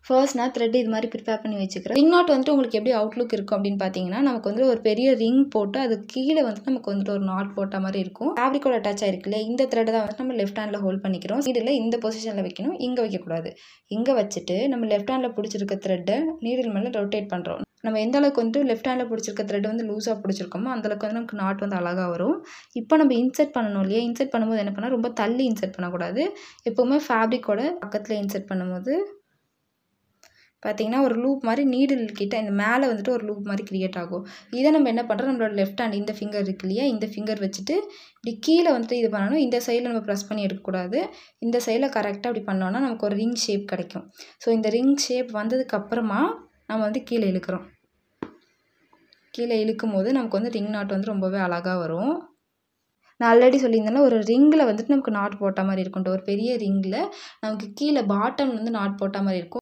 first நான் thread இது மாதிரி ப்ரிப்பேர் பண்ணி வச்சுக்கிறேன் ரிங் நாட் வந்துட்டு உங்களுக்கு எப்படி அவுட்லுக் இருக்கும் அப்படின்னு பார்த்தீங்கன்னா நமக்கு வந்து ஒரு பெரிய ரிங் போட்டு அது கீழே வந்துட்டு நமக்கு வந்துட்டு ஒரு நாட் போட்ட மாதிரி இருக்கும் ஃபேப்ரிக்கோட அட்டாச் ஆயிருக்கு இல்லையா இந்த த்ரெட் தான் வந்து நம்ம லெஃப்ட் ஹேண்டில் ஹோல்ட் பண்ணிக்கிறோம் நீடில் இந்த பொசிஷனில் வைக்கணும் இங்கே வைக்கக்கூடாது இங்கே வச்சுட்டு நம்ம லெஃப்ட் ஹேண்டில் பிடிச்சிருக்க த்ரெட்டை நீடில் மேலே ரொட்டேட் பண்ணுறோம் நம்ம எந்த அளவுக்கு வந்துட்டு லெஃப்ட் ஹேண்டில் பிடிச்சிருக்க த்ரெட் வந்து லூஸாக பிடிச்சிருக்கோமோ அந்தளவுக்கு வந்து நமக்கு நாட் வந்து அழகாக வரும் இப்போ நம்ம இன்செர்ட் பண்ணணும் இல்லையா இன்செர்ட் பண்ணும்போது என்ன பண்ணால் ரொம்ப தள்ளி இன்செர்ட் பண்ணக்கூடாது எப்போவுமே ஃபேப்ரிக்கோட பக்கத்தில் இன்செர்ட் பண்ணும்போது பார்த்தீங்கன்னா ஒரு லூப் மாதிரி நீடில் கிட்ட இந்த மேலே வந்துட்டு ஒரு லூப் மாதிரி க்ரியேட் ஆகும் இதை நம்ம என்ன பண்ணுறோம் நம்மளோட லெஃப்ட் ஹேண்ட் இந்த ஃபிங்கர் இருக்கு இல்லையா இந்த ஃபிங்கர் வச்சுட்டு இப்படி கீழே வந்துட்டு இது பண்ணணும் இந்த சைடில் நம்ம ப்ரெஸ் பண்ணி எடுக்கக்கூடாது இந்த சைடில் கரெக்டாக அப்படி பண்ணோன்னா நமக்கு ஒரு ரிங் ஷேப் கிடைக்கும் ஸோ இந்த ரிங் ஷேப் வந்ததுக்கப்புறமா நம்ம வந்து கீழே இழுக்கிறோம் கீழே இழுக்கும் போது நமக்கு வந்து ரிங் நாட் வந்து ரொம்பவே அழகாக வரும் நான் ஆல்ரெடி சொல்லியிருந்தேன்ல ஒரு ரிங்கில் வந்துட்டு நமக்கு நாட் போட்ட மாதிரி இருக்கும் ஒரு பெரிய ரிங்கில் நமக்கு கீழே பாட்டம் வந்து நாட் போட்ட மாதிரி இருக்கும்